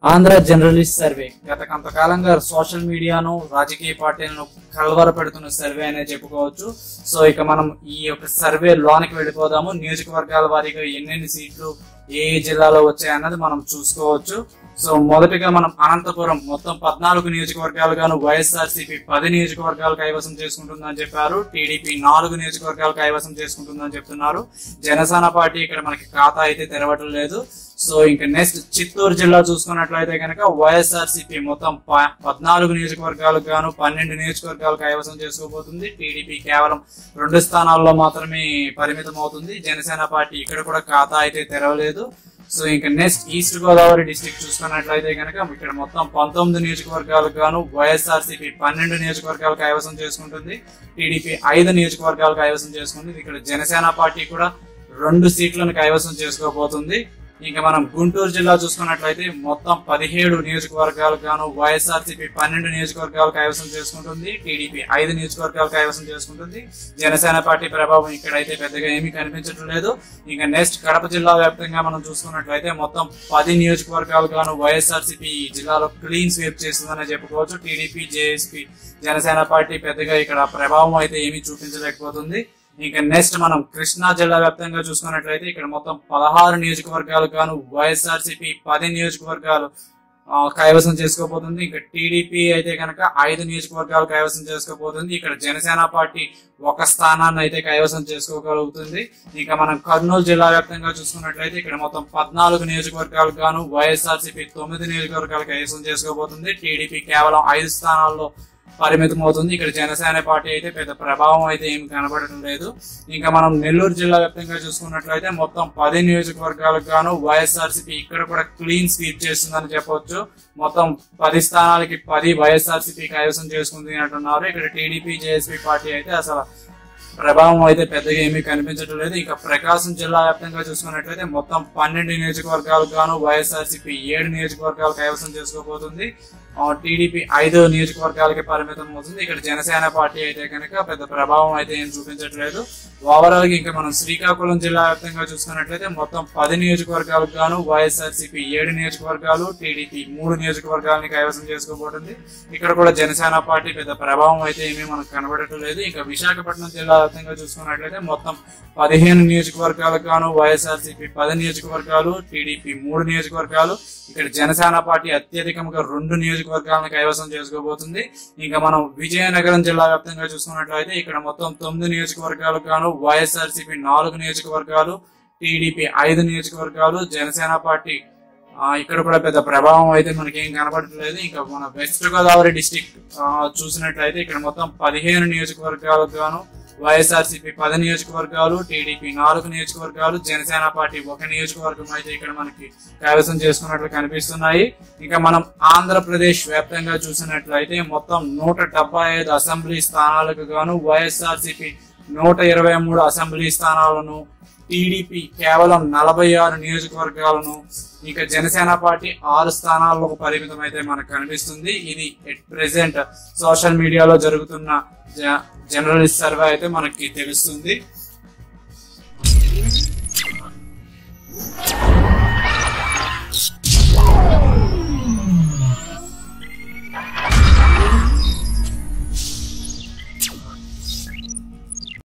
Andhra journalist survey గత కొంతకాలంగా social మీడియాను రాజకీయ పార్టీలను కలవర పెడుతున్న సర్వే అనే చెప్పుకోవచ్చు సో ఇక మనం ఈ యొక్క సర్వే లోనికి వెళ్ళిపోదాము నియోజకవర్గాల వారీగా ఎన్నెన్ని సీట్లు ఏ ఏ జిల్లాలో వచ్చాయన్నది మనం చూసుకోవచ్చు సో మొదటిగా మనం అనంతపురం మొత్తం పద్నాలుగు నియోజకవర్గాలు గాను వైఎస్ఆర్సీపీ పది నియోజకవర్గాలు కైవసం చేసుకుంటుందని చెప్పారు టీడీపీ నాలుగు నియోజకవర్గాలు కైవసం చేసుకుంటుందని చెప్తున్నారు జనసేన పార్టీ ఇక్కడ మనకి ఖాతా అయితే తెరవటం లేదు సో ఇంకా నెక్స్ట్ చిత్తూరు జిల్లా చూసుకున్నట్లయితే కనుక వైఎస్ఆర్సీపీ మొత్తం ప- పద్నాలుగు నియోజకవర్గాలకు గాను పన్నెండు నియోజకవర్గాలు కైవసం చేసుకోబోతుంది టీడీపీ కేవలం రెండు స్థానాల్లో మాత్రమే పరిమితం అవుతుంది జనసేన పార్టీ ఇక్కడ కూడా ఖాతా అయితే తెరవలేదు సో ఇంకా నెక్స్ట్ ఈస్ట్ గోదావరి డిస్టిక్ చూసుకున్నట్లయితే కనుక ఇక్కడ మొత్తం పంతొమ్మిది నియోజకవర్గాలకు గాను వైఎస్ఆర్సీపీ పన్నెండు నియోజకవర్గాలు కైవసం చేసుకుంటుంది టీడీపీ ఐదు నియోజకవర్గాలు కైవసం చేసుకుంటుంది ఇక్కడ జనసేన పార్టీ కూడా రెండు సీట్లను కైవసం చేసుకోబోతుంది ఇంకా మనం గుంటూరు జిల్లా చూసుకున్నట్లయితే మొత్తం పదిహేడు నియోజకవర్గాలకు గాను వైఎస్ఆర్సీపీ పన్నెండు నియోజకవర్గాలు కైవసం చేసుకుంటుంది టీడీపీ ఐదు నియోజకవర్గాలు కైవసం చేసుకుంటుంది జనసేన పార్టీ ప్రభావం ఇక్కడైతే పెద్దగా ఏమీ కనిపించడం లేదు ఇంకా నెక్స్ట్ కడప జిల్లా వ్యాప్తంగా మనం చూసుకున్నట్లయితే మొత్తం పది నియోజకవర్గాలు గాను వైఎస్ఆర్సీపీ ఈ జిల్లాలో క్లీన్ స్వీప్ చేస్తుందనే చెప్పుకోవచ్చు టీడీపీ జేఎస్పీ జనసేన పార్టీ పెద్దగా ఇక్కడ ప్రభావం అయితే ఏమీ చూపించలేకపోతుంది ఇంకా నెక్స్ట్ మనం కృష్ణా జిల్లా వ్యాప్తంగా చూసుకున్నట్లయితే ఇక్కడ మొత్తం పదహారు నియోజకవర్గాలు గాను వైఎస్ఆర్సీపీ పది నియోజకవర్గాలు ఆ, కైవసం చేసుకోబోతుంది ఇంకా టీడీపీ అయితే కనుక ఐదు నియోజకవర్గాలు కైవసం చేసుకోబోతుంది ఇక్కడ జనసేన పార్టీ ఒక స్థానాన్ని అయితే కైవసం చేసుకోగలుగుతుంది ఇంకా మనం కర్నూలు జిల్లా వ్యాప్తంగా చూసుకున్నట్లయితే ఇక్కడ మొత్తం పద్నాలుగు నియోజకవర్గాలకు గాను వైఎస్ఆర్సీపీ తొమ్మిది నియోజకవర్గాలు కైవసం చేసుకోబోతుంది టీడీపీ కేవలం ఐదు స్థానాల్లో పరిమితం అవుతుంది ఇక్కడ జనసేన పార్టీ అయితే పెద్ద ప్రభావం అయితే ఏమి కనబడటం లేదు ఇంకా మనం నెల్లూరు జిల్లా వ్యాప్తంగా చూసుకున్నట్లయితే మొత్తం పది నియోజకవర్గాలకు గాను వైఎస్ఆర్సీపీ ఇక్కడ కూడా క్లీన్ స్వీప్ చేస్తుందని చెప్పొచ్చు మొత్తం పది స్థానాలకి పది వైఎస్ఆర్సీపీ కైవసం చేసుకుంది అంటున్నారు ఇక్కడ టీడీపీ జేఎస్పీ పార్టీ అయితే అసలు ప్రభావం అయితే పెద్దగా ఏమీ కనిపించడం లేదు ఇంకా ప్రకాశం జిల్లా వ్యాప్తంగా చూసుకున్నట్లయితే మొత్తం పన్నెండు నియోజకవర్గాలకు గాను వైఎస్ఆర్సీపీ ఏడు నియోజకవర్గాలు కైవసం చేసుకోబోతుంది ఆ, టీడీపీ ఐదు నియోజకవర్గాలకి పరిమితం అవుతుంది ఇక్కడ జనసేన పార్టీ అయితే కనుక పెద్ద ప్రభావం అయితే ఏం చూపించట్లేదు ఓవరాల్ గా ఇంకా మనం శ్రీకాకుళం జిల్లా వ్యాప్తంగా చూసుకున్నట్లయితే మొత్తం పది నియోజకవర్గాలకు గాను వైఎస్ఆర్సీపీ ఏడు నియోజకవర్గాలు టీడీపీ మూడు నియోజకవర్గాలని కైవసం చేసుకోబోతుంది ఇక్కడ కూడా జనసేన పార్టీ పెద్ద ప్రభావం అయితే ఏమీ మనకు కనబడటం లేదు ఇంకా విశాఖపట్నం జిల్లా వ్యాప్తంగా చూసుకున్నట్లయితే మొత్తం పదిహేను నియోజకవర్గాలకు గాను వైఎస్ఆర్సీపీ పది నియోజకవర్గాలు టీడీపీ మూడు నియోజకవర్గాలు ఇక్కడ జనసేన పార్టీ అత్యధికంగా రెండు నియోజకవర్గాలను కైవసం చేసుకోబోతుంది ఇంకా మనం విజయనగరం జిల్లా వ్యాప్తంగా చూసుకున్నట్లయితే ఇక్కడ మొత్తం తొమ్మిది నియోజకవర్గాలకు గాను వైఎస్ఆర్సీపీ నాలుగు నియోజకవర్గాలు టీడీపీ ఐదు నియోజకవర్గాలు జనసేన పార్టీ ఆ, ఇక్కడ కూడా పెద్ద ప్రభావం అయితే మనకి ఏం కనబడట్లేదు ఇంకా మన వెస్ట్ గోదావరి డిస్టిక్ చూసినట్లయితే ఇక్కడ మొత్తం పదిహేను నియోజకవర్గాలకు గాను వైఎస్ఆర్సీపీ పది నియోజకవర్గాలు టీడీపీ నాలుగు నియోజకవర్గాలు జనసేన పార్టీ ఒక నియోజకవర్గం అయితే ఇక్కడ మనకి కైవసం చేసుకున్నట్లు కనిపిస్తున్నాయి ఇంకా మనం ఆంధ్రప్రదేశ్ వ్యాప్తంగా చూసినట్లయితే మొత్తం నూట డెబ్బై ఐదు అసెంబ్లీ స్థానాలకు గాను వైఎస్ఆర్సీపీ నూట ఇరవై మూడు అసెంబ్లీ స్థానాలను టీడీపీ కేవలం నలభై ఆరు నియోజకవర్గాలను ఇంకా జనసేన పార్టీ ఆరు స్థానాలకు పరిమితం అయితే మనకు కనిపిస్తుంది ఇది ఎట్ ప్రెసెంట్ సోషల్ మీడియాలో జరుగుతున్న జ- జర్నలిస్ట్ సర్వే అయితే మనకి తెలుస్తుంది